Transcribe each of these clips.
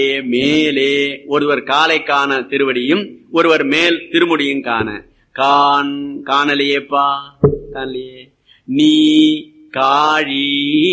மேலே ஒருவர் காலை காண திருவடியும் ஒருவர் மேல் திருமுடியும் காண கான் காணலையேப்பா காணலையே நீ காழி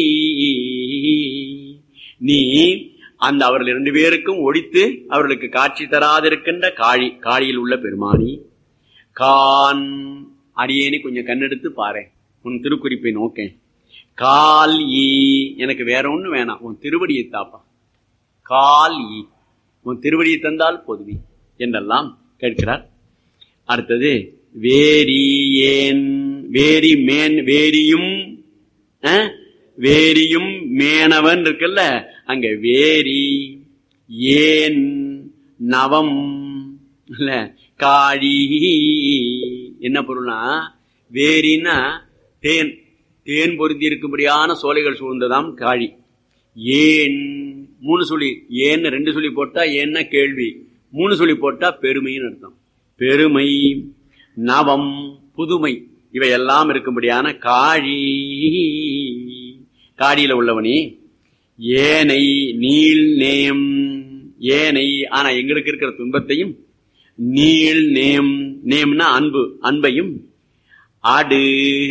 நீ அந்த அவர்கள் இரண்டு பேருக்கும் ஒழித்து அவர்களுக்கு காட்சி தராதிருக்கின்ற காழி காழியில் உள்ள பெருமானி கான் அடியேனி கொஞ்சம் கண்ணெடுத்து பாரு உன் திருக்குறிப்பை நோக்கேன் கால் ஈ எனக்கு வேற ஒண்ணு வேணாம் உன் திருவடியை தாப்பா கால் ஈ உன் திருவடியை தந்தால் போதுமே என்றெல்லாம் கேட்கிறார் அடுத்தது வேரி ஏன் வேரி மேன் வேரியும் அஹ், வேரியும் மேனவன் இருக்குல்ல அங்க வேரி ஏன் நவம் இல்ல காழி என்ன பொருள்னா வேரின்னா தேன் தேன் பொருந்தி இருக்கும்படியான சோலைகள் சூழ்ந்ததாம் காழி ஏன் மூணு சொல்லி ஏன்னு ரெண்டு சொல்லி போட்டா ஏன்னா கேள்வி மூணு சொல்லி போட்டா பெருமைன்னு அர்த்தம் பெருமை நவம் புதுமை இவையெல்லாம் இருக்கும்படியான காழி காடியில உள்ளவனே ஏனை நீள் நேம் ஏனை ஆனா எங்களுக்கு இருக்கிற துன்பத்தையும் நீள் நேம் நேம்னா அன்பு அன்பையும் ஆடு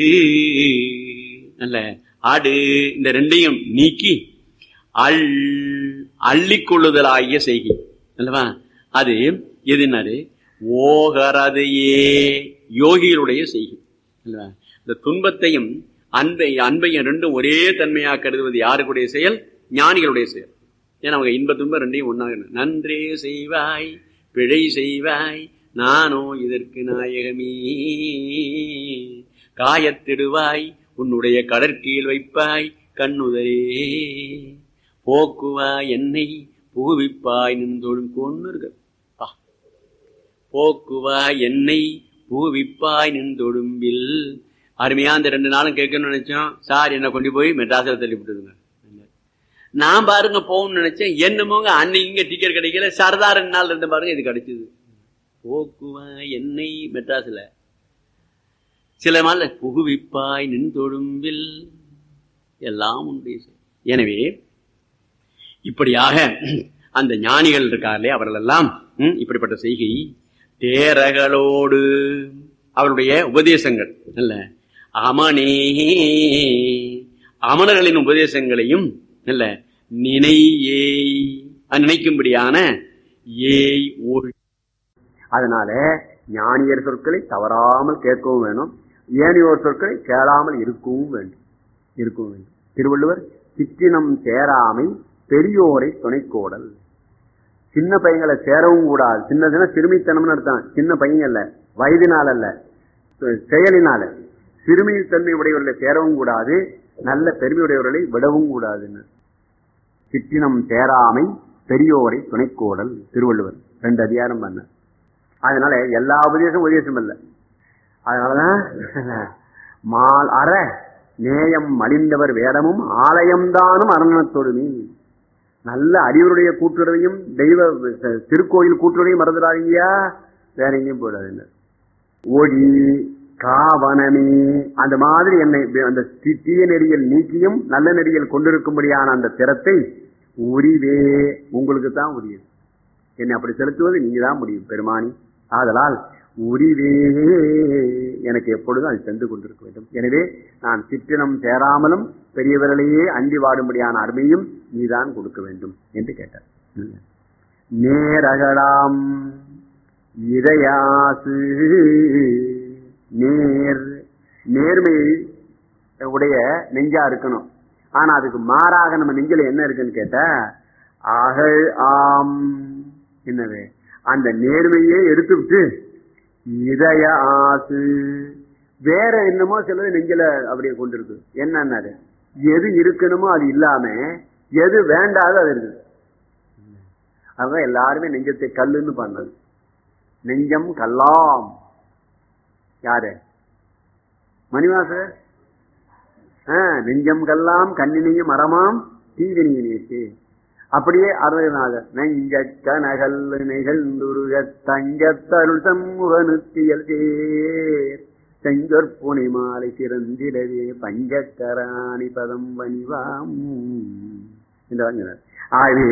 அல்ல ஆடு இந்த ரெண்டையும் நீக்கி அள் அள்ளிக்கொள்ளுதலாகிய செய்கை அல்லவா அது எதுனாரு ஓகரது ஏ யோகிகளுடைய செய்கை அல்லவா இந்த துன்பத்தையும் அன்பை அன்பையும் ரெண்டும் ஒரே தன்மையா கருதுவது யாருக்குடைய செயல் ஞானிகளுடைய செயல் ஏன்னா அவங்க இன்ப துன்பம் ரெண்டையும் ஒன்னாக நன்றே செய்வாய் பிழை செய்வாய் நானோ இதற்கு நாயகமே காயத்திடுவாய் உன்னுடைய கடற்கீழ் வைப்பாய் கண்ணுதரே போக்குவாய் என்னை புகுவிப்பாய் நின்றோடும் கொண்டு இருக்கு பா. போக்குவாய் என்னை புகுவிப்பாய் நின்றொடும்பில் அருமையா அந்த ரெண்டு நாளும் கேட்கணும்னு நினைச்சோம் சார் என்ன கொண்டு போய் மெட்ராஸில் தள்ளி விட்டுதுங்க நான் பாருங்க போகணும்னு நினைச்சேன் என்னமோங்க அன்னைக்கு இங்க டிக்கெட் கிடைக்கல சரதா ரெண்டு நாள் இருந்து பாருங்க இது கிடைச்சது போக்குவாய் என்னை மெட்ராஸ்ல சில நாள் புகுவிப்பாய் நின் தொழும்பில் எல்லாம் உண்டு எனவே இப்படியாக அந்த ஞானிகள் இருக்கார்களே அவர்கள் எல்லாம் ம், இப்படிப்பட்ட செய்கை தேரகளோடு அவருடைய உபதேசங்கள் அல்ல அமனே அமணர்களின் உபதேசங்களையும் அல்ல நினை ஏய் அது நினைக்கும்படியான ஏய் ஓழ் அதனால ஞானியர் சொற்களை தவறாமல் கேட்கவும் வேணும் ஏனையோர் சொற்களை கேளாமல் இருக்கவும் வேண்டும் இருக்கவும் வேண்டும் திருவள்ளுவர் சிற்றினம் சேராமை பெரியோரை துணைக்கோடல் சின்ன பையங்களை சேரவும் கூடாது சின்னதுன்னா சிறுமித்தனம்னு அர்த்தம் சின்ன பையன் அல்ல வயதினால் அல்ல செயலினால சிறுமித்தன்மை உடையவர்களை சேரவும் கூடாது நல்ல பெருமை உடையவர்களை விடவும் கூடாதுன்னு சிற்றினம் சேராமை பெரியோரை துணைக்கோடல் திருவள்ளுவர் ரெண்டு அதிகாரம் பண்ண அதனால எல்லா உபதேசம் உபதேசம் இல்ல அதனாலதான் மால் அற நேயம் மலிந்தவர் வேடமும் ஆலயம்தானும் அரணத்தொடுமி நல்ல அடிவருடைய கூட்டுறவையும் தெய்வ திருக்கோயில் கூட்டுறவையும் மறந்துடாதீங்கயா வேற எங்கேயும் போயிடாதுங்க ஒளி காவனமே அந்த மாதிரி என்னை அந்த தி- தீய நெறியில் நீக்கியும் நல்ல நெறியில் கொண்டிருக்கும்படியான அந்த திறத்தை உரிவே உங்களுக்கு தான் உரியது என்னை அப்படி செலுத்துவது நீங்க தான் முடியும் பெருமானி ஆதலால் உரிவே எனக்கு எப்பொழுதும் அது சென்று கொண்டிருக்க வேண்டும் எனவே நான் சிற்றினம் சேராமலும் பெரியவர்களையே அண்டி வாடும்படியான அருமையும் நீதான் கொடுக்க வேண்டும் என்று கேட்டார் நேரகலாம் இதயாசு நேர் நேர்மை உடைய நெஞ்சா இருக்கணும் ஆனா அதுக்கு மாறாக நம்ம நெஞ்சில என்ன இருக்குன்னு கேட்டா அகழ் ஆம் என்னது அந்த நேர்மையே எடுத்துவிட்டு இதய ஆசு வேற என்னமோ சிலது நெஞ்சில அப்படியே கொண்டிருக்கு என்னன்னாரு எது இருக்கணுமோ அது இல்லாம எது வேண்டாதோ அது இருக்குது அதான் எல்லாருமே நெஞ்சத்தை கல்லுன்னு பண்ணது நெஞ்சம் கல்லாம் யாரு மணிவாசர் ஆ, நெஞ்சம் கல்லாம் கண்ணினையும் மரமாம் தீவினியை நேற்று அப்படியே அருணநாதர் நெஞ்ச கனகல் நிகழ்ந்துருக தங்கத்தருள் சண்முகனுத்தியல் சேர் செஞ்சொற்புனை மாலை சிறந்திடவே பஞ்சக்கராணி பதம் வணிவாம் என்று ஆகவே